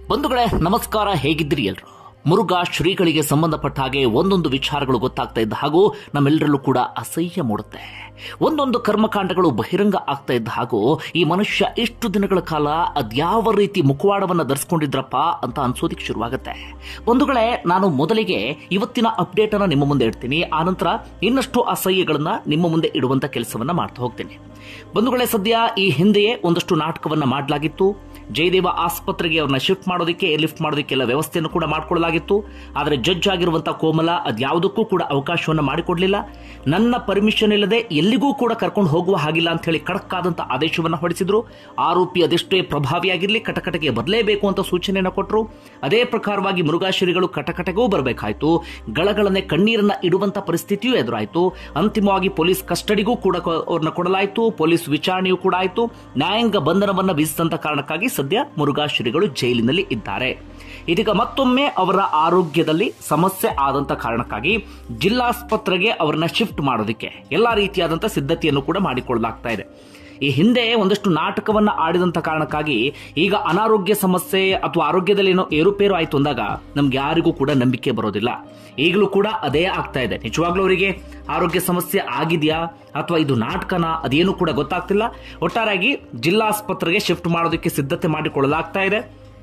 ಬಂಧುಗಳೇ ನಮಸ್ಕಾರ ಹೇಗಿದ್ದೀರಿ ಎಲ್ರು ಮುರುಘಾ ಶ್ರೀಗಳಿಗೆ ಸಂಬಂಧಪಟ್ಟ ಹಾಗೆ ಒಂದೊಂದು ವಿಚಾರಗಳು ಗೊತ್ತಾಗ್ತಾ ಇದ್ದ ಹಾಗೂ ನಮ್ಮೆಲ್ಲರಲ್ಲೂ ಕೂಡ ಅಸಹ್ಯ ಮೂಡುತ್ತೆ ಒಂದೊಂದು ಕರ್ಮಕಾಂಡಗಳು ಬಹಿರಂಗ ಆಗ್ತಾ ಇದ್ದ ಹಾಗೂ ಈ ಮನುಷ್ಯ ಇಷ್ಟು ದಿನಗಳ ಕಾಲ ಅದ್ಯಾವ ರೀತಿ ಮುಖವಾಡವನ್ನ ಧರಿಸ್ಕೊಂಡಿದ್ರಪ್ಪ ಅಂತ ಅನ್ಸೋದಿಕ್ ಶುರುವಾಗುತ್ತೆ ಬಂಧುಗಳೇ ನಾನು ಮೊದಲಿಗೆ ಇವತ್ತಿನ ಅಪ್ಡೇಟ್ ಅನ್ನ ನಿಮ್ಮ ಮುಂದೆ ಇಡ್ತೀನಿ ಆನಂತರ ಇನ್ನಷ್ಟು ಅಸಹ್ಯಗಳನ್ನ ನಿಮ್ಮ ಮುಂದೆ ಇಡುವಂತ ಕೆಲಸವನ್ನ ಮಾಡ್ತಾ ಹೋಗ್ತೀನಿ ಬಂಧುಗಳೇ ಸದ್ಯ ಈ ಹಿಂದೆಯೇ ಒಂದಷ್ಟು ನಾಟಕವನ್ನ ಮಾಡಲಾಗಿತ್ತು ಜಯದೇವ ಆಸ್ಪತ್ರೆಗೆ ಅವ್ರನ್ನ ಶಿಫ್ಟ್ ಮಾಡೋದಕ್ಕೆ ಲಿಫ್ಟ್ ಮಾಡೋದಕ್ಕೆಲ್ಲ ವ್ಯವಸ್ಥೆಯನ್ನು ಕೂಡ ಮಾಡಿಕೊಳ್ಳಲಾಗಿತ್ತು ಆದರೆ ಜಡ್ಜ್ ಆಗಿರುವಂತಹ ಕೋಮಲ ಅದ್ಯಾವುದಕ್ಕೂ ಕೂಡ ಅವಕಾಶವನ್ನು ಮಾಡಿಕೊಡ್ಲಿಲ್ಲ ನನ್ನ ಪರ್ಮಿಷನ್ ಇಲ್ಲದೆ ಎಲ್ಲಿಗೂ ಕೂಡ ಕರ್ಕೊಂಡು ಹೋಗುವ ಹಾಗಿಲ್ಲ ಅಂತ ಹೇಳಿ ಖಡಕ್ ಆದಂತ ಆದೇಶವನ್ನು ಹೊರಡಿಸಿದ್ರು ಆರೋಪಿ ಅದೆಷ್ಟೇ ಪ್ರಭಾವಿಯಾಗಿರಲಿ ಕಟಕಟಗೆ ಬರಲೇಬೇಕು ಅಂತ ಸೂಚನೆಯನ್ನು ಕೊಟ್ಟರು ಅದೇ ಪ್ರಕಾರವಾಗಿ ಮುರುಘಾಶ್ರೀಗಳು ಕಟಕಟೆಗೂ ಬರಬೇಕಾಯ್ತು ಗಳಗಳನ್ನೇ ಕಣ್ಣೀರನ್ನ ಇಡುವಂತ ಪರಿಸ್ಥಿತಿಯೂ ಎದುರಾಯಿತು ಅಂತಿಮವಾಗಿ ಪೊಲೀಸ್ ಕಸ್ಟಡಿಗೂ ಕೂಡ ಕೊ- ಅವ್ರನ್ನ ಕೊಡಲಾಯಿತು ಪೊಲೀಸ್ ವಿಚಾರಣೆಯೂ ಕೂಡ ಆಯಿತು ನ್ಯಾಯಾಂಗ ಬಂಧನವನ್ನ ವಿಧಿಸಿದಂತ ಕಾರಣಕ್ಕಾಗಿ ಸದ್ಯ ಮುರುಘಾಶ್ರೀಗಳು ಜೈಲಿನಲ್ಲಿ ಇದ್ದಾರೆ ಇದೀಗ ಮತ್ತೊಮ್ಮೆ ಅವರ ಆರೋಗ್ಯದಲ್ಲಿ ಸಮಸ್ಯೆ ಆದಂತ ಕಾರಣಕ್ಕಾಗಿ ಜಿಲ್ಲಾಸ್ಪತ್ರೆಗೆ ಅವರನ್ನ ಶಿಫ್ಟ್ ಮಾಡೋದಕ್ಕೆ ಎಲ್ಲಾ ರೀತಿಯಾದಂತ ಸಿದ್ಧತೆಯನ್ನು ಕೂಡ ಮಾಡಿಕೊಳ್ಳಲಾಗ್ತಾ ಇದೆ ಈ ಹಿಂದೆ ಒಂದಷ್ಟು ನಾಟಕವನ್ನ ಆಡಿದಂತ ಕಾರಣಕ್ಕಾಗಿ ಈಗ ಅನಾರೋಗ್ಯ ಸಮಸ್ಯೆ ಅಥವಾ ಆರೋಗ್ಯದಲ್ಲಿ ಏನೋ ಏರುಪೇರು ಆಯ್ತು ಅಂದಾಗ ನಮ್ಗೆ ಯಾರಿಗೂ ಕೂಡ ನಂಬಿಕೆ ಬರೋದಿಲ್ಲ ಈಗಲೂ ಕೂಡ ಅದೇ ಆಗ್ತಾ ಇದೆ ನಿಜವಾಗ್ಲೂ ಅವರಿಗೆ ಆರೋಗ್ಯ ಸಮಸ್ಯೆ ಆಗಿದೆಯಾ ಅಥವಾ ಇದು ನಾಟಕನ ಅದೇನು ಕೂಡ ಗೊತ್ತಾಗ್ತಿಲ್ಲ ಒಟ್ಟಾರೆಯಾಗಿ ಜಿಲ್ಲಾಸ್ಪತ್ರೆಗೆ ಶಿಫ್ಟ್ ಮಾಡೋದಕ್ಕೆ ಸಿದ್ಧತೆ ಮಾಡಿಕೊಳ್ಳಲಾಗ್ತಾ ಇದೆ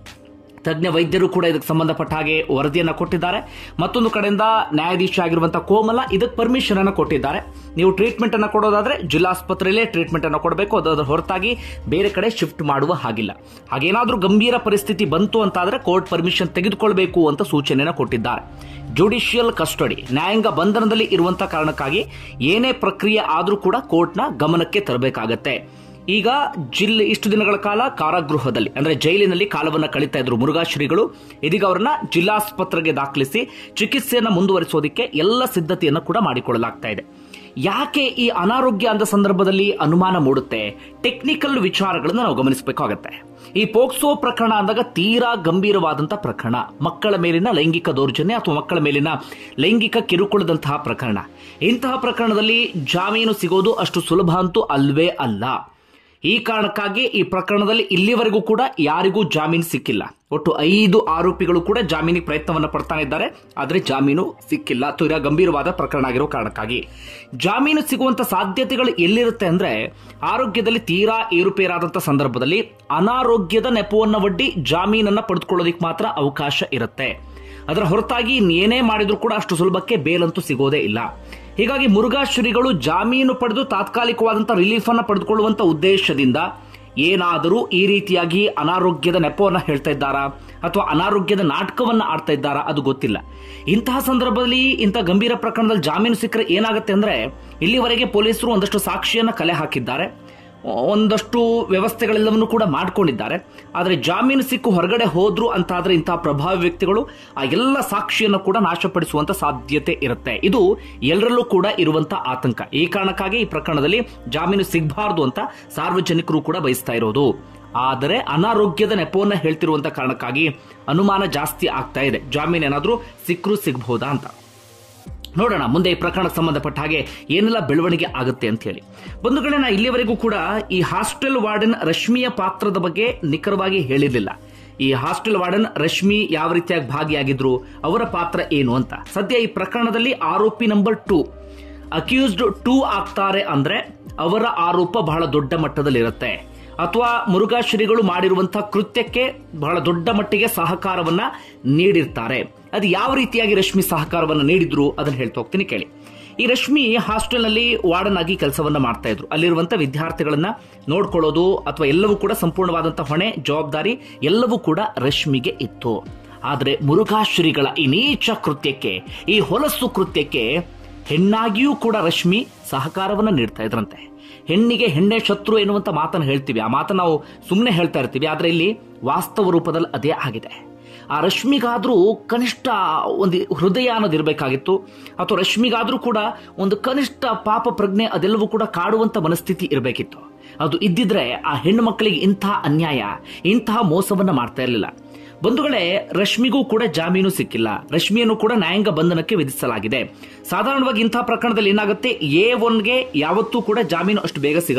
ತಜ್ಞ ವೈದ್ಯರು ಕೂಡ ಇದಕ್ಕೆ ಸಂಬಂಧಪಟ್ಟ ಹಾಗೆ ವರದಿಯನ್ನ ಕೊಟ್ಟಿದ್ದಾರೆ ಮತ್ತೊಂದು ಕಡೆಯಿಂದ ನ್ಯಾಯಾಧೀಶ ಆಗಿರುವಂತಹ ಕೋಮಲ ಇದಕ್ಕೆ ಪರ್ಮಿಷನ್ ಅನ್ನು ಕೊಟ್ಟಿದ್ದಾರೆ ನೀವು ಟ್ರೀಟ್ಮೆಂಟ್ ಅನ್ನ ಕೊಡೋದಾದ್ರೆ ಜಿಲ್ಲಾಸ್ಪತ್ರೆಯಲ್ಲೇ ಟ್ರೀಟ್ಮೆಂಟ್ ಅನ್ನು ಕೊಡಬೇಕು ಅದರ ಹೊರತಾಗಿ ಬೇರೆ ಕಡೆ ಶಿಫ್ಟ್ ಮಾಡುವ ಹಾಗಿಲ್ಲ ಹಾಗೇನಾದ್ರೂ ಗಂಭೀರ ಪರಿಸ್ಥಿತಿ ಬಂತು ಅಂತಾದ್ರೆ ಕೋರ್ಟ್ ಪರ್ಮಿಷನ್ ತೆಗೆದುಕೊಳ್ಬೇಕು ಅಂತ ಸೂಚನೆಯನ್ನು ಕೊಟ್ಟಿದ್ದಾರೆ ಜುಡಿಷಿಯಲ್ ಕಸ್ಟಡಿ ನ್ಯಾಯಾಂಗ ಬಂಧನದಲ್ಲಿ ಇರುವಂತಹ ಕಾರಣಕ್ಕಾಗಿ ಏನೇ ಪ್ರಕ್ರಿಯೆ ಆದ್ರೂ ಕೂಡ ಕೋರ್ಟ್ನ ಗಮನಕ್ಕೆ ತರಬೇಕಾಗತ್ತೆ ಈಗ ಜಿಲ್ಲೆ ಇಷ್ಟು ದಿನಗಳ ಕಾಲ ಕಾರಾಗೃಹದಲ್ಲಿ ಅಂದ್ರೆ ಜೈಲಿನಲ್ಲಿ ಕಾಲವನ್ನ ಕಳೀತಾ ಇದ್ರು ಮುರುಘಾಶ್ರೀಗಳು ಇದೀಗ ಅವರನ್ನ ಜಿಲ್ಲಾಸ್ಪತ್ರೆಗೆ ದಾಖಲಿಸಿ ಚಿಕಿತ್ಸೆಯನ್ನ ಮುಂದುವರಿಸೋದಕ್ಕೆ ಎಲ್ಲ ಸಿದ್ಧತೆಯನ್ನು ಕೂಡ ಮಾಡಿಕೊಳ್ಳಲಾಗ್ತಾ ಇದೆ ಯಾಕೆ ಈ ಅನಾರೋಗ್ಯ ಅಂದ ಸಂದರ್ಭದಲ್ಲಿ ಅನುಮಾನ ಮೂಡುತ್ತೆ ಟೆಕ್ನಿಕಲ್ ವಿಚಾರಗಳನ್ನ ನಾವು ಗಮನಿಸಬೇಕಾಗತ್ತೆ ಈ ಪೋಕ್ಸೋ ಪ್ರಕರಣ ಅಂದಾಗ ತೀರಾ ಗಂಭೀರವಾದಂತಹ ಪ್ರಕರಣ ಮಕ್ಕಳ ಮೇಲಿನ ಲೈಂಗಿಕ ದೌರ್ಜನ್ಯ ಅಥವಾ ಮಕ್ಕಳ ಮೇಲಿನ ಲೈಂಗಿಕ ಕಿರುಕುಳದಂತಹ ಪ್ರಕರಣ ಇಂತಹ ಪ್ರಕರಣದಲ್ಲಿ ಜಾಮೀನು ಸಿಗೋದು ಅಷ್ಟು ಸುಲಭ ಅಂತೂ ಅಲ್ವೇ ಅಲ್ಲ ಈ ಕಾರಣಕ್ಕಾಗಿ ಈ ಪ್ರಕರಣದಲ್ಲಿ ಇಲ್ಲಿವರೆಗೂ ಕೂಡ ಯಾರಿಗೂ ಜಾಮೀನು ಸಿಕ್ಕಿಲ್ಲ ಒಟ್ಟು ಐದು ಆರೋಪಿಗಳು ಕೂಡ ಜಾಮೀನಿಗೆ ಪ್ರಯತ್ನವನ್ನ ಪಡ್ತಾನೆ ಇದ್ದಾರೆ ಆದರೆ ಜಾಮೀನು ಸಿಕ್ಕಿಲ್ಲ ತೀರಾ ಗಂಭೀರವಾದ ಪ್ರಕರಣ ಆಗಿರೋ ಕಾರಣಕ್ಕಾಗಿ ಜಾಮೀನು ಸಿಗುವಂತ ಸಾಧ್ಯತೆಗಳು ಎಲ್ಲಿರುತ್ತೆ ಅಂದ್ರೆ ಆರೋಗ್ಯದಲ್ಲಿ ತೀರಾ ಏರುಪೇರಾದಂತ ಸಂದರ್ಭದಲ್ಲಿ ಅನಾರೋಗ್ಯದ ನೆಪವನ್ನ ಒಡ್ಡಿ ಜಾಮೀನನ್ನ ಪಡೆದುಕೊಳ್ಳೋದಕ್ಕೆ ಮಾತ್ರ ಅವಕಾಶ ಇರುತ್ತೆ ಅದರ ಹೊರತಾಗಿ ಇನ್ನೇನೇ ಮಾಡಿದ್ರು ಕೂಡ ಅಷ್ಟು ಸುಲಭಕ್ಕೆ ಬೇಲಂತೂ ಸಿಗೋದೇ ಇಲ್ಲ ಹೀಗಾಗಿ ಮುರುಘಾಶ್ರೀಗಳು ಜಾಮೀನು ಪಡೆದು ತಾತ್ಕಾಲಿಕವಾದಂತಹ ರಿಲೀಫ್ ಅನ್ನ ಪಡೆದುಕೊಳ್ಳುವಂತ ಉದ್ದೇಶದಿಂದ ಏನಾದರೂ ಈ ರೀತಿಯಾಗಿ ಅನಾರೋಗ್ಯದ ನೆಪವನ್ನ ಹೇಳ್ತಾ ಇದ್ದಾರಾ ಅಥವಾ ಅನಾರೋಗ್ಯದ ನಾಟಕವನ್ನ ಆಡ್ತಾ ಇದ್ದಾರಾ ಅದು ಗೊತ್ತಿಲ್ಲ ಇಂತಹ ಸಂದರ್ಭದಲ್ಲಿ ಇಂತಹ ಗಂಭೀರ ಪ್ರಕರಣದಲ್ಲಿ ಜಾಮೀನು ಸಿಕ್ಕರೆ ಏನಾಗುತ್ತೆ ಅಂದ್ರೆ ಇಲ್ಲಿವರೆಗೆ ಪೊಲೀಸರು ಒಂದಷ್ಟು ಸಾಕ್ಷಿಯನ್ನ ಕಲೆ ಹಾಕಿದ್ದಾರೆ ಒಂದಷ್ಟು ವ್ಯವಸ್ಥೆಗಳೆಲ್ಲವನ್ನು ಕೂಡ ಮಾಡ್ಕೊಂಡಿದ್ದಾರೆ ಆದರೆ ಜಾಮೀನು ಸಿಕ್ಕು ಹೊರಗಡೆ ಹೋದ್ರು ಅಂತಾದ್ರೆ ಇಂತಹ ಪ್ರಭಾವಿ ವ್ಯಕ್ತಿಗಳು ಆ ಎಲ್ಲ ಸಾಕ್ಷಿಯನ್ನು ಕೂಡ ನಾಶಪಡಿಸುವಂತ ಸಾಧ್ಯತೆ ಇರುತ್ತೆ ಇದು ಎಲ್ಲರಲ್ಲೂ ಕೂಡ ಇರುವಂತ ಆತಂಕ ಈ ಕಾರಣಕ್ಕಾಗಿ ಈ ಪ್ರಕರಣದಲ್ಲಿ ಜಾಮೀನು ಸಿಗಬಾರದು ಅಂತ ಸಾರ್ವಜನಿಕರು ಕೂಡ ಬಯಸ್ತಾ ಇರೋದು ಆದರೆ ಅನಾರೋಗ್ಯದ ನೆಪವನ್ನ ಹೇಳ್ತಿರುವಂತ ಕಾರಣಕ್ಕಾಗಿ ಅನುಮಾನ ಜಾಸ್ತಿ ಆಗ್ತಾ ಇದೆ ಜಾಮೀನು ಏನಾದ್ರೂ ಸಿಕ್ಕರೂ ಸಿಗಬಹುದಾ ಅಂತ ನೋಡೋಣ ಮುಂದೆ ಈ ಪ್ರಕರಣಕ್ಕೆ ಸಂಬಂಧಪಟ್ಟ ಹಾಗೆ ಏನೆಲ್ಲ ಬೆಳವಣಿಗೆ ಆಗುತ್ತೆ ಅಂತ ಹೇಳಿ ಬಂಧುಗಳೇ ನಾ ಇಲ್ಲಿವರೆಗೂ ಕೂಡ ಈ ಹಾಸ್ಟೆಲ್ ವಾರ್ಡನ್ ರಶ್ಮಿಯ ಪಾತ್ರದ ಬಗ್ಗೆ ನಿಖರವಾಗಿ ಹೇಳಿರಲಿಲ್ಲ ಈ ಹಾಸ್ಟೆಲ್ ವಾರ್ಡನ್ ರಶ್ಮಿ ಯಾವ ರೀತಿಯಾಗಿ ಭಾಗಿಯಾಗಿದ್ರು ಅವರ ಪಾತ್ರ ಏನು ಅಂತ ಸದ್ಯ ಈ ಪ್ರಕರಣದಲ್ಲಿ ಆರೋಪಿ ನಂಬರ್ ಟೂ ಅಕ್ಯೂಸ್ಡ್ ಟೂ ಆಗ್ತಾರೆ ಅಂದ್ರೆ ಅವರ ಆರೋಪ ಬಹಳ ದೊಡ್ಡ ಮಟ್ಟದಲ್ಲಿರುತ್ತೆ ಅಥವಾ ಮುರುಘಾಶ್ರೀಗಳು ಮಾಡಿರುವಂತಹ ಕೃತ್ಯಕ್ಕೆ ಬಹಳ ದೊಡ್ಡ ಮಟ್ಟಿಗೆ ಸಹಕಾರವನ್ನ ನೀಡಿರ್ತಾರೆ ಅದು ಯಾವ ರೀತಿಯಾಗಿ ರಶ್ಮಿ ಸಹಕಾರವನ್ನ ನೀಡಿದ್ರು ಅದನ್ನ ಹೇಳ್ತಾ ಹೋಗ್ತೀನಿ ಕೇಳಿ ಈ ರಶ್ಮಿ ಹಾಸ್ಟೆಲ್ನಲ್ಲಿ ವಾರ್ಡನ್ ಆಗಿ ಕೆಲಸವನ್ನ ಮಾಡ್ತಾ ಇದ್ರು ಅಲ್ಲಿರುವಂತ ವಿದ್ಯಾರ್ಥಿಗಳನ್ನ ನೋಡ್ಕೊಳ್ಳೋದು ಅಥವಾ ಎಲ್ಲವೂ ಕೂಡ ಸಂಪೂರ್ಣವಾದಂತಹ ಹೊಣೆ ಜವಾಬ್ದಾರಿ ಎಲ್ಲವೂ ಕೂಡ ರಶ್ಮಿಗೆ ಇತ್ತು ಆದ್ರೆ ಮುರುಘಾಶ್ರೀಗಳ ಈ ನೀಚ ಕೃತ್ಯಕ್ಕೆ ಈ ಹೊಲಸು ಕೃತ್ಯಕ್ಕೆ ಹೆಣ್ಣಾಗಿಯೂ ಕೂಡ ರಶ್ಮಿ ಸಹಕಾರವನ್ನ ನೀಡ್ತಾ ಇದ್ರಂತೆ ಹೆಣ್ಣಿಗೆ ಹೆಣ್ಣೆ ಶತ್ರು ಎನ್ನುವಂತ ಮಾತನ್ನು ಹೇಳ್ತೀವಿ ಆ ಮಾತನ್ನು ನಾವು ಸುಮ್ಮನೆ ಹೇಳ್ತಾ ಇರ್ತೀವಿ ಆದ್ರೆ ಇಲ್ಲಿ ವಾಸ್ತವ ರೂಪದಲ್ಲಿ ಅದೇ ಆಗಿದೆ ಆ ರಶ್ಮಿಗಾದ್ರೂ ಕನಿಷ್ಠ ಒಂದು ಹೃದಯ ಅನ್ನೋದು ಇರಬೇಕಾಗಿತ್ತು ಅಥವಾ ರಶ್ಮಿಗಾದ್ರೂ ಕೂಡ ಒಂದು ಕನಿಷ್ಠ ಪಾಪ ಪ್ರಜ್ಞೆ ಅದೆಲ್ಲವೂ ಕೂಡ ಕಾಡುವಂತ ಮನಸ್ಥಿತಿ ಇರಬೇಕಿತ್ತು ಅದು ಇದ್ದಿದ್ರೆ ಆ ಹೆಣ್ಣು ಮಕ್ಕಳಿಗೆ ಇಂತಹ ಅನ್ಯಾಯ ಇಂತಹ ಮೋಸವನ್ನ ಮಾಡ್ತಾ ಇರಲಿಲ್ಲ ಬಂಧುಗಳೇ ರಶ್ಮಿಗೂ ಕೂಡ ಜಾಮೀನು ಸಿಕ್ಕಿಲ್ಲ ರಶ್ಮಿಯನ್ನು ಕೂಡ ನ್ಯಾಯಾಂಗ ಬಂಧನಕ್ಕೆ ವಿಧಿಸಲಾಗಿದೆ ಸಾಧಾರಣವಾಗಿ ಇಂತಹ ಪ್ರಕರಣದಲ್ಲಿ ಏನಾಗುತ್ತೆ ಎ ಒನ್ಗೆ ಯಾವತ್ತೂ ಕೂಡ ಜಾಮೀನು ಅಷ್ಟು ಬೇಗ ಸಿಗಲ್ಲ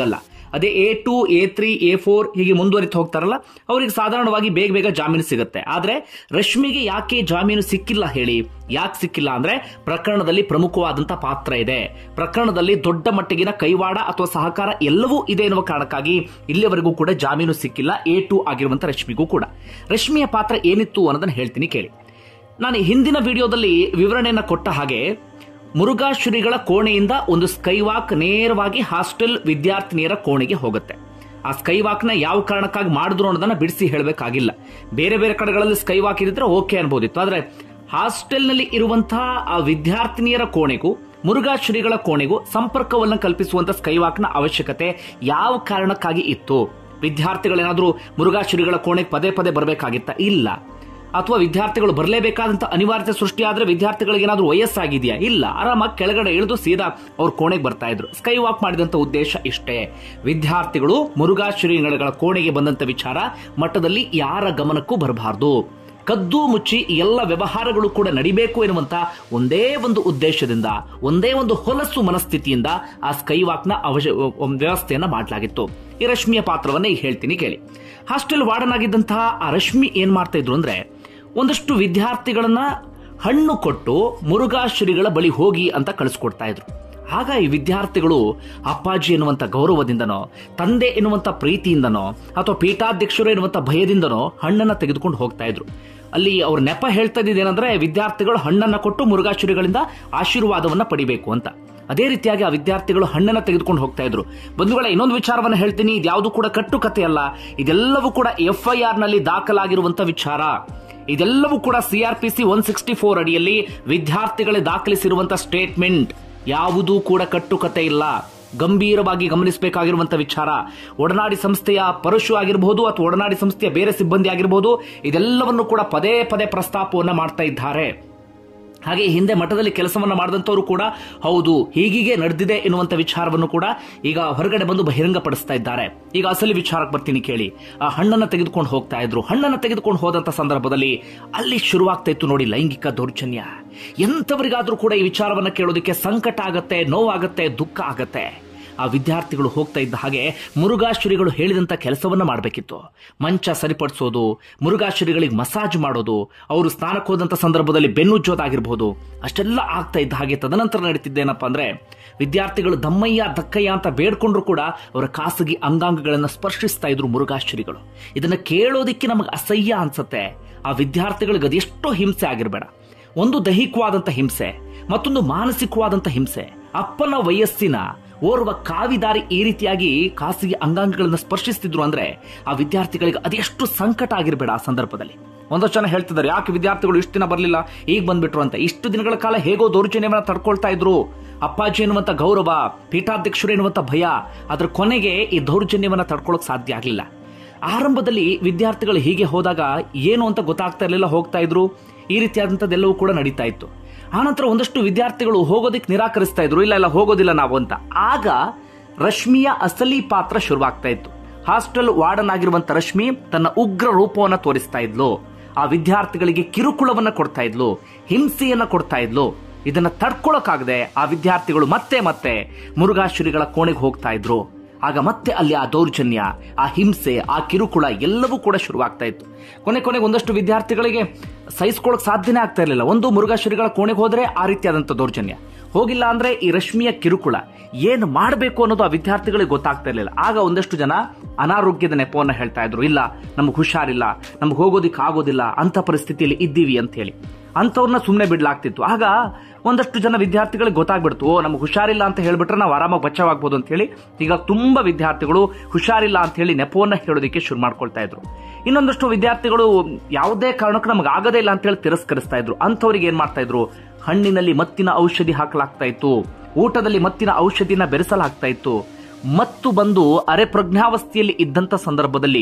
ಅದೇ A two A three A four ಹೀಗೆ ಮುಂದುವರಿತು ಹೋಗ್ತಾರಲ್ಲ ಅವರಿಗೆ ಸಾಧಾರಣವಾಗಿ ಬೇಗ ಬೇಗ ಜಾಮೀನು ಸಿಗುತ್ತೆ ಆದ್ರೆ ರಶ್ಮಿಗೆ ಯಾಕೆ ಜಾಮೀನು ಸಿಕ್ಕಿಲ್ಲ ಹೇಳಿ ಯಾಕೆ ಸಿಕ್ಕಿಲ್ಲ ಅಂದ್ರೆ ಪ್ರಕರಣದಲ್ಲಿ ಪ್ರಮುಖವಾದಂತ ಪಾತ್ರ ಇದೆ ಪ್ರಕರಣದಲ್ಲಿ ದೊಡ್ಡ ಮಟ್ಟಿಗಿನ ಕೈವಾಡ ಅಥವಾ ಸಹಕಾರ ಎಲ್ಲವೂ ಇದೆ ಎನ್ನುವ ಕಾರಣಕ್ಕಾಗಿ ಇಲ್ಲಿವರೆಗೂ ಕೂಡ ಜಾಮೀನು ಸಿಕ್ಕಿಲ್ಲ ಎ ಟು ಆಗಿರುವಂತ ರಶ್ಮಿಗೂ ಕೂಡ ರಶ್ಮಿಯ ಪಾತ್ರ ಏನಿತ್ತು ಅನ್ನೋದನ್ನ ಹೇಳ್ತೀನಿ ಕೇಳಿ ನಾನು ಹಿಂದಿನ ವಿಡಿಯೋದಲ್ಲಿ ವಿವರಣೆಯನ್ನ ಕೊಟ್ಟ ಹಾಗೆ ಮುರುಘಾ ಶ್ರೀಗಳ ಕೋಣೆಯಿಂದ ಒಂದು ಸ್ಕೈವಾಕ್ ನೇರವಾಗಿ ಹಾಸ್ಟೆಲ್ ವಿದ್ಯಾರ್ಥಿನಿಯರ ಕೋಣೆಗೆ ಹೋಗುತ್ತೆ ಆ ಸ್ಕೈವಾಕ್ ನ ಯಾವ ಕಾರಣಕ್ಕಾಗಿ ಮಾಡಿದ್ರು ಅನ್ನೋದನ್ನ ಬಿಡಿಸಿ ಹೇಳಬೇಕಾಗಿಲ್ಲ ಬೇರೆ ಬೇರೆ ಕಡೆಗಳಲ್ಲಿ ಸ್ಕೈವಾಕ್ ಇದ್ರೆ ಓಕೆ ಅನ್ಬೋದಿತ್ತು ಆದ್ರೆ ಹಾಸ್ಟೆಲ್ನಲ್ಲಿ ಇರುವಂತಹ ಆ ವಿದ್ಯಾರ್ಥಿನಿಯರ ಕೋಣೆಗೂ ಮುರುಘಾ ಶ್ರೀಗಳ ಕೋಣೆಗೂ ಸಂಪರ್ಕವನ್ನು ಕಲ್ಪಿಸುವಂತ ಸ್ಕೈವಾಕ್ನ ಅವಶ್ಯಕತೆ ಯಾವ ಕಾರಣಕ್ಕಾಗಿ ಇತ್ತು ವಿದ್ಯಾರ್ಥಿಗಳೇನಾದ್ರೂ ಮುರುಘಾ ಶ್ರೀಗಳ ಕೋಣೆಗೆ ಪದೇ ಪದೇ ಬರಬೇಕಾಗಿತ್ತ ಇಲ್ಲ ಅಥವಾ ವಿದ್ಯಾರ್ಥಿಗಳು ಬರಲೇಬೇಕಾದಂತ ಅನಿವಾರ್ಯತೆ ಸೃಷ್ಟಿಯಾದ್ರೆ ವಿದ್ಯಾರ್ಥಿಗಳಿಗೆ ಏನಾದ್ರೂ ವಯಸ್ಸಾಗಿದೆಯಾ ಇಲ್ಲ ಆರಾಮಾಗಿ ಕೆಳಗಡೆ ಇಳಿದು ಸೀದಾ ಅವ್ರ ಕೋಣೆಗೆ ಬರ್ತಾ ಇದ್ರು ಸ್ಕೈ ವಾಕ್ ಮಾಡಿದಂತ ಉದ್ದೇಶ ಇಷ್ಟೇ ವಿದ್ಯಾರ್ಥಿಗಳು ಮುರುಘಾ ಶ್ರೀಗಳ ಕೋಣೆಗೆ ಬಂದಂತ ವಿಚಾರ ಮಟ್ಟದಲ್ಲಿ ಯಾರ ಗಮನಕ್ಕೂ ಬರಬಾರದು ಕದ್ದು ಮುಚ್ಚಿ ಈ ಎಲ್ಲ ವ್ಯವಹಾರಗಳು ಕೂಡ ನಡಿಬೇಕು ಎನ್ನುವಂತ ಒಂದೇ ಒಂದು ಉದ್ದೇಶದಿಂದ ಒಂದೇ ಒಂದು ಹೊಲಸು ಮನಸ್ಥಿತಿಯಿಂದ ಆ ಸ್ಕೈವಾಕ್ನ ಅವಶ್ಯ ವ್ಯವಸ್ಥೆಯನ್ನ ಮಾಡಲಾಗಿತ್ತು ಈ ರಶ್ಮಿಯ ಪಾತ್ರವನ್ನ ಈಗ ಹೇಳ್ತೀನಿ ಕೇಳಿ ಹಾಸ್ಟೆಲ್ ವಾರ್ಡನ್ ಆಗಿದ್ದಂತಹ ಆ ರಶ್ಮಿ ಏನ್ ಮಾಡ್ತಾ ಇದ್ರು ಅಂದ್ರೆ ಒಂದಷ್ಟು ವಿದ್ಯಾರ್ಥಿಗಳನ್ನ ಹಣ್ಣು ಕೊಟ್ಟು ಮುರುಘಾ ಶ್ರೀಗಳ ಬಳಿ ಹೋಗಿ ಅಂತ ಕಳಿಸ್ಕೊಡ್ತಾ ಇದ್ರು ಆಗ ಈ ವಿದ್ಯಾರ್ಥಿಗಳು ಅಪ್ಪಾಜಿ ಎನ್ನುವಂತ ಗೌರವದಿಂದನೋ ತಂದೆ ಎನ್ನುವಂತ ಪ್ರೀತಿಯಿಂದನೋ ಅಥವಾ ಪೀಠಾಧ್ಯಕ್ಷರು ಎನ್ನುವಂತ ಭಯದಿಂದನೋ ಹಣ್ಣನ್ನ ತೆಗೆದುಕೊಂಡು ಹೋಗ್ತಾ ಇದ್ರು ಅಲ್ಲಿ ಅವ್ರ ನೆಪ ಹೇಳ್ತಾ ಇದ್ದೇನೆಂದ್ರೆ ವಿದ್ಯಾರ್ಥಿಗಳು ಹಣ್ಣನ್ನ ಕೊಟ್ಟು ಮುರುಘಾಶ್ರೀಗಳಿಂದ ಆಶೀರ್ವಾದವನ್ನ ಪಡಿಬೇಕು ಅಂತ ಅದೇ ರೀತಿಯಾಗಿ ಆ ವಿದ್ಯಾರ್ಥಿಗಳು ಹಣ್ಣನ್ನ ತೆಗೆದುಕೊಂಡು ಹೋಗ್ತಾ ಇದ್ರು ಬಂಧುಗಳ ಇನ್ನೊಂದು ವಿಚಾರವನ್ನ ಹೇಳ್ತೀನಿ ಇದ್ಯಾವುದು ಕೂಡ ಕಟ್ಟುಕತೆ ಅಲ್ಲ ಇದೆಲ್ಲವೂ ಕೂಡ ಎಫ್ಐಆರ್ ನಲ್ಲಿ ದಾಖಲಾಗಿರುವಂತ ವಿಚಾರ ಇದೆಲ್ಲವೂ ಕೂಡ ಸಿಆರ್ಪಿಸಿ ಒನ್ ಸಿಕ್ಸ್ಟಿ ಫೋರ್ ಅಡಿಯಲ್ಲಿ ವಿದ್ಯಾರ್ಥಿಗಳೇ ದಾಖಲಿಸಿರುವಂತ ಸ್ಟೇಟ್ಮೆಂಟ್ ಯಾವುದೂ ಕೂಡ ಕಟ್ಟುಕತೆ ಇಲ್ಲ ಗಂಭೀರವಾಗಿ ಗಮನಿಸಬೇಕಾಗಿರುವಂತಹ ವಿಚಾರ ಒಡನಾಡಿ ಸಂಸ್ಥೆಯ ಪರಶು ಆಗಿರಬಹುದು ಅಥವಾ ಒಡನಾಡಿ ಸಂಸ್ಥೆಯ ಬೇರೆ ಸಿಬ್ಬಂದಿ ಆಗಿರಬಹುದು ಇದೆಲ್ಲವನ್ನು ಕೂಡ ಪದೇ ಪದೇ ಪ್ರಸ್ತಾಪವನ್ನ ಮಾಡ್ತಾ ಇದ್ದಾರೆ ಹಾಗೆ ಹಿಂದೆ ಮಠದಲ್ಲಿ ಕೆಲಸವನ್ನ ಮಾಡಿದಂತವರು ಕೂಡ ಹೌದು ಹೀಗೀಗೆ ನಡೆದಿದೆ ಎನ್ನುವಂತ ವಿಚಾರವನ್ನು ಕೂಡ ಈಗ ಹೊರಗಡೆ ಬಂದು ಬಹಿರಂಗಪಡಿಸ್ತಾ ಇದ್ದಾರೆ ಈಗ ಅಸಲಿ ವಿಚಾರಕ್ಕೆ ಬರ್ತೀನಿ ಕೇಳಿ ಆ ಹಣ್ಣನ್ನ ತೆಗೆದುಕೊಂಡು ಹೋಗ್ತಾ ಇದ್ರು ಹಣ್ಣನ್ನ ತೆಗೆದುಕೊಂಡು ಹೋದಂತ ಸಂದರ್ಭದಲ್ಲಿ ಅಲ್ಲಿ ಶುರುವಾಗ್ತಾ ಇತ್ತು ನೋಡಿ ಲೈಂಗಿಕ ದೌರ್ಜನ್ಯ ಎಂಥವರಿಗಾದ್ರೂ ಕೂಡ ಈ ವಿಚಾರವನ್ನ ಕೇಳೋದಕ್ಕೆ ಸಂಕಟ ಆಗತ್ತೆ ನೋವಾಗತ್ತೆ ದುಃಖ ಆಗತ್ತೆ ಆ ವಿದ್ಯಾರ್ಥಿಗಳು ಹೋಗ್ತಾ ಇದ್ದ ಹಾಗೆ ಮುರುಘಾಶ್ರೀಗಳು ಹೇಳಿದಂತ ಕೆಲಸವನ್ನ ಮಾಡಬೇಕಿತ್ತು ಮಂಚ ಸರಿಪಡಿಸೋದು ಮುರುಘಾಶ್ರೀಗಳಿಗೆ ಮಸಾಜ್ ಮಾಡೋದು ಅವರು ಸ್ನಾನಕ್ಕೆ ಹೋದಂತ ಸಂದರ್ಭದಲ್ಲಿ ಬೆನ್ನುಜ್ಜೋದಾಗಿರ್ಬೋದು ಅಷ್ಟೆಲ್ಲ ಆಗ್ತಾ ಇದ್ದ ಹಾಗೆ ತದನಂತರ ನಡೀತಿದ್ದೇನಪ್ಪ ಅಂದ್ರೆ ವಿದ್ಯಾರ್ಥಿಗಳು ದಮ್ಮಯ್ಯ ದಕ್ಕಯ್ಯ ಅಂತ ಬೇಡ್ಕೊಂಡ್ರು ಕೂಡ ಅವರ ಖಾಸಗಿ ಅಂಗಾಂಗಗಳನ್ನು ಸ್ಪರ್ಶಿಸ್ತಾ ಇದ್ರು ಮುರುಘಾಶ್ರೀಗಳು ಇದನ್ನ ಕೇಳೋದಿಕ್ಕೆ ನಮಗೆ ಅಸಹ್ಯ ಅನ್ಸತ್ತೆ ಆ ವಿದ್ಯಾರ್ಥಿಗಳಿಗೆ ಅದೆಷ್ಟೋ ಹಿಂಸೆ ಆಗಿರಬೇಡ ಒಂದು ದೈಹಿಕವಾದಂತ ಹಿಂಸೆ ಮತ್ತೊಂದು ಮಾನಸಿಕವಾದಂತ ಹಿಂಸೆ ಅಪ್ಪನ ವಯಸ್ಸಿನ ಓರ್ವ ಕಾವಿದಾರಿ ಈ ರೀತಿಯಾಗಿ ಖಾಸಗಿ ಅಂಗಾಂಗಗಳನ್ನು ಸ್ಪರ್ಶಿಸ್ತಿದ್ರು ಅಂದ್ರೆ ಆ ವಿದ್ಯಾರ್ಥಿಗಳಿಗೆ ಅದೆಷ್ಟು ಸಂಕಟ ಆಗಿರಬೇಡ ಆ ಸಂದರ್ಭದಲ್ಲಿ ಒಂದಷ್ಟು ಜನ ಹೇಳ್ತಿದ್ದಾರೆ ಯಾಕೆ ವಿದ್ಯಾರ್ಥಿಗಳು ಇಷ್ಟು ದಿನ ಬರಲಿಲ್ಲ ಈಗ ಬಂದ್ಬಿಟ್ರು ಅಂತ ಇಷ್ಟು ದಿನಗಳ ಕಾಲ ಹೇಗೋ ದೌರ್ಜನ್ಯವನ್ನ ತಡ್ಕೊಳ್ತಾ ಇದ್ರು ಅಪ್ಪಾಜಿ ಎನ್ನುವಂತ ಗೌರವ ಪೀಠಾಧ್ಯಕ್ಷರು ಎನ್ನುವಂತ ಭಯ ಅದ್ರ ಕೊನೆಗೆ ಈ ದೌರ್ಜನ್ಯವನ್ನ ತಡ್ಕೊಳಕ್ ಸಾಧ್ಯ ಆಗಲಿಲ್ಲ ಆರಂಭದಲ್ಲಿ ವಿದ್ಯಾರ್ಥಿಗಳು ಹೀಗೆ ಹೋದಾಗ ಏನು ಅಂತ ಗೊತ್ತಾಗ್ತಾ ಇರಲಿಲ್ಲ ಹೋಗ್ತಾ ಇದ್ರು ಈ ರೀತಿಯಾದಂಥದ್ದೆಲ್ಲವೂ ಕೂಡ ನಡೀತಾ ಇತ್ತು ಆನಂತರ ಒಂದಷ್ಟು ವಿದ್ಯಾರ್ಥಿಗಳು ಹೋಗೋದಕ್ಕೆ ನಿರಾಕರಿಸ್ತಾ ಇದ್ರು ಇಲ್ಲ ಇಲ್ಲ ಹೋಗೋದಿಲ್ಲ ನಾವು ಅಂತ ಆಗ ರಶ್ಮಿಯ ಅಸಲಿ ಪಾತ್ರ ಶುರುವಾಗ್ತಾ ಇತ್ತು ಹಾಸ್ಟೆಲ್ ವಾರ್ಡನ್ ಆಗಿರುವಂತ ರಶ್ಮಿ ತನ್ನ ಉಗ್ರ ರೂಪವನ್ನ ತೋರಿಸ್ತಾ ಇದ್ಲು ಆ ವಿದ್ಯಾರ್ಥಿಗಳಿಗೆ ಕಿರುಕುಳವನ್ನ ಕೊಡ್ತಾ ಇದ್ಲು ಹಿಂಸೆಯನ್ನ ಕೊಡ್ತಾ ಇದ್ಲು ಇದನ್ನ ತಡ್ಕೊಳಕ್ಕಾಗದೆ ಆ ವಿದ್ಯಾರ್ಥಿಗಳು ಮತ್ತೆ ಮತ್ತೆ ಮುರುಘಾಶ್ರೀಗಳ ಕೋಣೆಗೆ ಹೋಗ್ತಾ ಇದ್ರು ಆಗ ಮತ್ತೆ ಅಲ್ಲಿ ಆ ದೌರ್ಜನ್ಯ ಆ ಹಿಂಸೆ ಆ ಕಿರುಕುಳ ಎಲ್ಲವೂ ಕೂಡ ಶುರುವಾಗ್ತಾ ಇತ್ತು ಕೊನೆ ಕೊನೆಗೆ ಒಂದಷ್ಟು ವಿದ್ಯಾರ್ಥಿಗಳಿಗೆ ಸಹಿಸ್ಕೊಳಕ್ ಸಾಧ್ಯನೇ ಆಗ್ತಾ ಇರಲಿಲ್ಲ ಒಂದು ಮುರುಘಾಶ್ರೀಗಳ ಕೋಣೆಗೆ ಹೋದ್ರೆ ಆ ರೀತಿಯಾದಂಥ ದೌರ್ಜನ್ಯ ಹೋಗಿಲ್ಲ ಅಂದ್ರೆ ಈ ರಶ್ಮಿಯ ಕಿರುಕುಳ ಏನು ಮಾಡಬೇಕು ಅನ್ನೋದು ಆ ವಿದ್ಯಾರ್ಥಿಗಳಿಗೆ ಗೊತ್ತಾಗ್ತಾ ಇರಲಿಲ್ಲ ಆಗ ಒಂದಷ್ಟು ಜನ ಅನಾರೋಗ್ಯದ ನೆಪವನ್ನ ಹೇಳ್ತಾ ಇದ್ರು ಇಲ್ಲ ನಮ್ಗೆ ಹುಷಾರಿಲ್ಲ ನಮ್ಗೆ ಹೋಗೋದಿಕ್ ಆಗೋದಿಲ್ಲ ಅಂತ ಪರಿಸ್ಥಿತಿಯಲ್ಲಿ ಇದ್ದೀವಿ ಅಂತ ಹೇಳಿ ಅಂಥವ್ರನ್ನ ಸುಮ್ಮನೆ ಬಿಡ್ಲಾಗ್ತಿತ್ತು ಆಗ ಒಂದಷ್ಟು ಜನ ವಿದ್ಯಾರ್ಥಿಗಳಿಗೆ ಗೊತ್ತಾಗ್ಬಿಡ್ತು ಓ ನಮ್ಗೆ ಹುಷಾರಿಲ್ಲ ಅಂತ ಹೇಳ್ಬಿಟ್ರೆ ನಾವು ಆರಾಮಾಗಿ ಬಚಾವಾಗ್ಬೋದು ಅಂತ ಹೇಳಿ ಈಗ ತುಂಬಾ ವಿದ್ಯಾರ್ಥಿಗಳು ಹುಷಾರಿಲ್ಲ ಅಂತ ಹೇಳಿ ನೆಪವನ್ನ ಹೇಳೋದಕ್ಕೆ ಶುರು ಮಾಡ್ಕೊಳ್ತಾ ಇದ್ರು ಇನ್ನೊಂದಷ್ಟು ವಿದ್ಯಾರ್ಥಿಗಳು ಯಾವುದೇ ಕಾರಣಕ್ಕೂ ನಮ್ಗೆ ಆಗದೇ ಇಲ್ಲ ಅಂತ ಹೇಳಿ ತಿರಸ್ಕರಿಸ್ತಾ ಇದ್ರು ಅಂಥವ್ರಿಗೆ ಏನ್ ಮಾಡ್ತಾ ಇದ್ರು ಹಣ್ಣಿನಲ್ಲಿ ಮತ್ತಿನ ಔಷಧಿ ಹಾಕಲಾಗ್ತಾ ಇತ್ತು ಊಟದಲ್ಲಿ ಮತ್ತಿನ ಔಷಧಿನ ಬೆರೆಸಲಾಗ್ತಾ ಇತ್ತು ಮತ್ತು ಬಂದು ಅರೆ ಪ್ರಜ್ಞಾವಸ್ಥೆಯಲ್ಲಿ ಇದ್ದಂತ ಸಂದರ್ಭದಲ್ಲಿ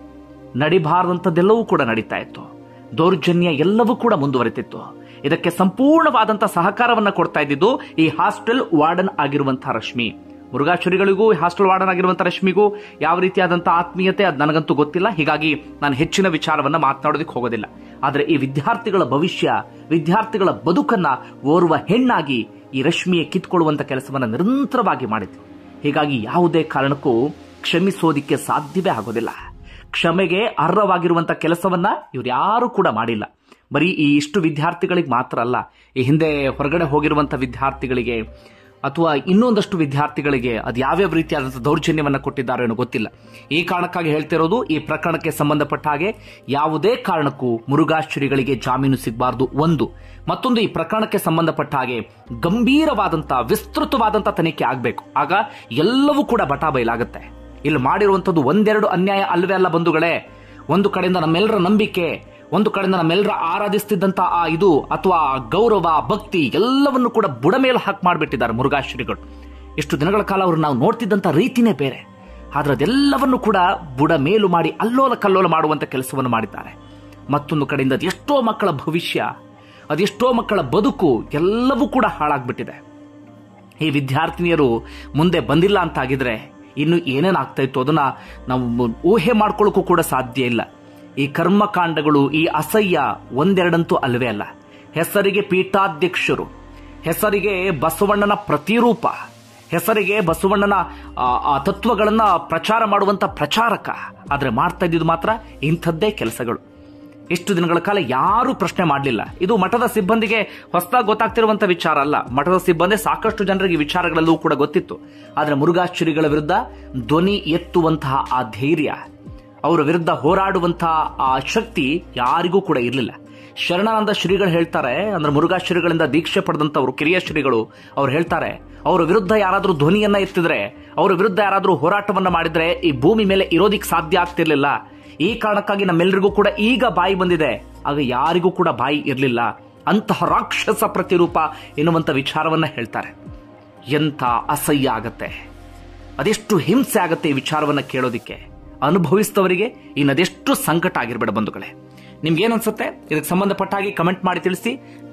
ನಡಿಬಾರದಂಥದ್ದೆಲ್ಲವೂ ಕೂಡ ನಡೀತಾ ಇತ್ತು ದೌರ್ಜನ್ಯ ಎಲ್ಲವೂ ಕೂಡ ಮುಂದುವರಿತಿತ್ತು ಇದಕ್ಕೆ ಸಂಪೂರ್ಣವಾದಂತಹ ಸಹಕಾರವನ್ನ ಕೊಡ್ತಾ ಇದ್ದಿದ್ದು ಈ ಹಾಸ್ಟೆಲ್ ವಾರ್ಡನ್ ಆಗಿರುವಂತಹ ರಶ್ಮಿ ಮುರುಘಾಶ್ವರಿಗಳಿಗೂ ಹಾಸ್ಟೆಲ್ ವಾರ್ಡನ್ ಆಗಿರುವಂತಹ ರಶ್ಮಿಗೂ ಯಾವ ರೀತಿಯಾದಂತಹ ಆತ್ಮೀಯತೆ ಅದು ನನಗಂತೂ ಗೊತ್ತಿಲ್ಲ ಹೀಗಾಗಿ ನಾನು ಹೆಚ್ಚಿನ ವಿಚಾರವನ್ನ ಮಾತನಾಡೋದಕ್ಕೆ ಹೋಗೋದಿಲ್ಲ ಆದರೆ ಈ ವಿದ್ಯಾರ್ಥಿಗಳ ಭವಿಷ್ಯ ವಿದ್ಯಾರ್ಥಿಗಳ ಬದುಕನ್ನ ಓರ್ವ ಹೆಣ್ಣಾಗಿ ಈ ರಶ್ಮಿಯ ಕಿತ್ಕೊಳ್ಳುವಂತ ಕೆಲಸವನ್ನ ನಿರಂತರವಾಗಿ ಮಾಡಿತು ಹೀಗಾಗಿ ಯಾವುದೇ ಕಾರಣಕ್ಕೂ ಕ್ಷಮಿಸೋದಿಕ್ಕೆ ಸಾಧ್ಯವೇ ಆಗೋದಿಲ್ಲ ಕ್ಷಮೆಗೆ ಅರ್ಹವಾಗಿರುವಂತ ಕೆಲಸವನ್ನ ಇವ್ರು ಯಾರು ಕೂಡ ಮಾಡಿಲ್ಲ ಬರೀ ಈ ಇಷ್ಟು ವಿದ್ಯಾರ್ಥಿಗಳಿಗೆ ಮಾತ್ರ ಅಲ್ಲ ಈ ಹಿಂದೆ ಹೊರಗಡೆ ಹೋಗಿರುವಂತ ವಿದ್ಯಾರ್ಥಿಗಳಿಗೆ ಅಥವಾ ಇನ್ನೊಂದಷ್ಟು ವಿದ್ಯಾರ್ಥಿಗಳಿಗೆ ಅದು ಯಾವ್ಯಾವ ರೀತಿಯಾದಂತಹ ದೌರ್ಜನ್ಯವನ್ನ ಕೊಟ್ಟಿದ್ದಾರೆ ಅನ್ನೋ ಗೊತ್ತಿಲ್ಲ ಈ ಕಾರಣಕ್ಕಾಗಿ ಹೇಳ್ತಿರೋದು ಈ ಪ್ರಕರಣಕ್ಕೆ ಸಂಬಂಧಪಟ್ಟ ಹಾಗೆ ಯಾವುದೇ ಕಾರಣಕ್ಕೂ ಮುರುಘಾಶ್ರೀಗಳಿಗೆ ಜಾಮೀನು ಸಿಗಬಾರದು ಒಂದು ಮತ್ತೊಂದು ಈ ಪ್ರಕರಣಕ್ಕೆ ಸಂಬಂಧಪಟ್ಟ ಹಾಗೆ ಗಂಭೀರವಾದಂತಹ ವಿಸ್ತೃತವಾದಂತಹ ತನಿಖೆ ಆಗಬೇಕು ಆಗ ಎಲ್ಲವೂ ಕೂಡ ಬಟಾ ಬಯಲಾಗುತ್ತೆ ಇಲ್ಲಿ ಮಾಡಿರುವಂತದ್ದು ಒಂದೆರಡು ಅನ್ಯಾಯ ಅಲ್ವೇ ಅಲ್ಲ ಬಂಧುಗಳೇ ಒಂದು ಕಡೆಯಿಂದ ನಮ್ಮೆಲ್ಲರ ನಂಬಿಕೆ ಒಂದು ಕಡೆಯಿಂದ ನಮ್ಮೆಲ್ಲರ ಆರಾಧಿಸ್ತಿದ್ದಂತ ಆ ಇದು ಅಥವಾ ಗೌರವ ಭಕ್ತಿ ಎಲ್ಲವನ್ನು ಕೂಡ ಬುಡ ಮೇಲೆ ಹಾಕಿ ಮಾಡಿಬಿಟ್ಟಿದ್ದಾರೆ ಮುರುಘಾಶ್ರೀಗಳು ಇಷ್ಟು ದಿನಗಳ ಕಾಲ ಅವರು ನಾವು ನೋಡ್ತಿದ್ದಂತ ರೀತಿನೇ ಬೇರೆ ಆದ್ರೆ ಅದೆಲ್ಲವನ್ನು ಕೂಡ ಬುಡ ಮೇಲು ಮಾಡಿ ಅಲ್ಲೋಲ ಕಲ್ಲೋಲ ಮಾಡುವಂತ ಕೆಲಸವನ್ನು ಮಾಡಿದ್ದಾರೆ ಮತ್ತೊಂದು ಕಡೆಯಿಂದ ಅದೆಷ್ಟೋ ಮಕ್ಕಳ ಭವಿಷ್ಯ ಅದೆಷ್ಟೋ ಮಕ್ಕಳ ಬದುಕು ಎಲ್ಲವೂ ಕೂಡ ಹಾಳಾಗ್ಬಿಟ್ಟಿದೆ ಈ ವಿದ್ಯಾರ್ಥಿನಿಯರು ಮುಂದೆ ಬಂದಿಲ್ಲ ಅಂತಾಗಿದ್ರೆ ಇನ್ನು ಏನೇನು ಆಗ್ತಾ ಇತ್ತು ಅದನ್ನ ನಾವು ಊಹೆ ಮಾಡ್ಕೊಳ್ಳೋಕ್ಕೂ ಕೂಡ ಸಾಧ್ಯ ಇಲ್ಲ ಈ ಕರ್ಮಕಾಂಡಗಳು ಈ ಅಸಹ್ಯ ಒಂದೆರಡಂತೂ ಅಲ್ವೇ ಅಲ್ಲ ಹೆಸರಿಗೆ ಪೀಠಾಧ್ಯಕ್ಷರು ಹೆಸರಿಗೆ ಬಸವಣ್ಣನ ಪ್ರತಿರೂಪ ಹೆಸರಿಗೆ ಬಸವಣ್ಣನ ಆ, ಆ ತತ್ವಗಳನ್ನ ಪ್ರಚಾರ ಮಾಡುವಂತ ಪ್ರಚಾರಕ ಆದ್ರೆ ಮಾಡ್ತಾ ಇದ್ದಿದ್ದು ಮಾತ್ರ ಇಂಥದ್ದೇ ಕೆಲಸಗಳು ಇಷ್ಟು ದಿನಗಳ ಕಾಲ ಯಾರೂ ಪ್ರಶ್ನೆ ಮಾಡಲಿಲ್ಲ ಇದು ಮಠದ ಸಿಬ್ಬಂದಿಗೆ ಹೊಸದಾಗಿ ಗೊತ್ತಾಗ್ತಿರುವಂತ ವಿಚಾರ ಅಲ್ಲ ಮಠದ ಸಿಬ್ಬಂದಿ ಸಾಕಷ್ಟು ಜನರಿಗೆ ಈ ವಿಚಾರಗಳೆಲ್ಲವೂ ಕೂಡ ಗೊತ್ತಿತ್ತು ಆದ್ರೆ ಮುರುಘಾಶ್ರೀಗಳ ವಿರುದ್ಧ ಧ್ವನಿ ಎತ್ತುವಂತಹ ಆ ಧೈರ್ಯ ಅವರ ವಿರುದ್ಧ ಹೋರಾಡುವಂತಹ ಆ ಶಕ್ತಿ ಯಾರಿಗೂ ಕೂಡ ಇರಲಿಲ್ಲ ಶರಣಾನಂದ ಶ್ರೀಗಳು ಹೇಳ್ತಾರೆ ಅಂದ್ರೆ ಮುರುಘಾ ಶ್ರೀಗಳಿಂದ ದೀಕ್ಷೆ ಪಡೆದಂತವರು ಕಿರಿಯ ಶ್ರೀಗಳು ಅವ್ರು ಹೇಳ್ತಾರೆ ಅವರ ವಿರುದ್ಧ ಯಾರಾದ್ರೂ ಧ್ವನಿಯನ್ನ ಎತ್ತಿದ್ರೆ ಅವರ ವಿರುದ್ಧ ಯಾರಾದ್ರೂ ಹೋರಾಟವನ್ನ ಮಾಡಿದ್ರೆ ಈ ಭೂಮಿ ಮೇಲೆ ಇರೋದಿಕ್ ಸಾಧ್ಯ ಆಗ್ತಿರ್ಲಿಲ್ಲ ಈ ಕಾರಣಕ್ಕಾಗಿ ನಮ್ಮೆಲ್ಲರಿಗೂ ಕೂಡ ಈಗ ಬಾಯಿ ಬಂದಿದೆ ಆಗ ಯಾರಿಗೂ ಕೂಡ ಬಾಯಿ ಇರಲಿಲ್ಲ ಅಂತಹ ರಾಕ್ಷಸ ಪ್ರತಿರೂಪ ಎನ್ನುವಂತ ವಿಚಾರವನ್ನ ಹೇಳ್ತಾರೆ ಎಂಥ ಅಸಹ್ಯ ಆಗತ್ತೆ ಅದೆಷ್ಟು ಹಿಂಸೆ ಆಗತ್ತೆ ಈ ವಿಚಾರವನ್ನ ಕೇಳೋದಿಕ್ಕೆ ಅನುಭವಿಸಿದವರಿಗೆ ಇನ್ನದೆಷ್ಟು ಸಂಕಟ ಆಗಿರ್ಬೇಡ ಬಂಧುಗಳೇ ನಿಮ್ಗೆ ಅನ್ಸುತ್ತೆ ಇದಕ್ಕೆ ಸಂಬಂಧಪಟ್ಟ ಹಾಗೆ ಕಮೆಂಟ್ ಮಾಡಿ ತಿಳಿಸಿ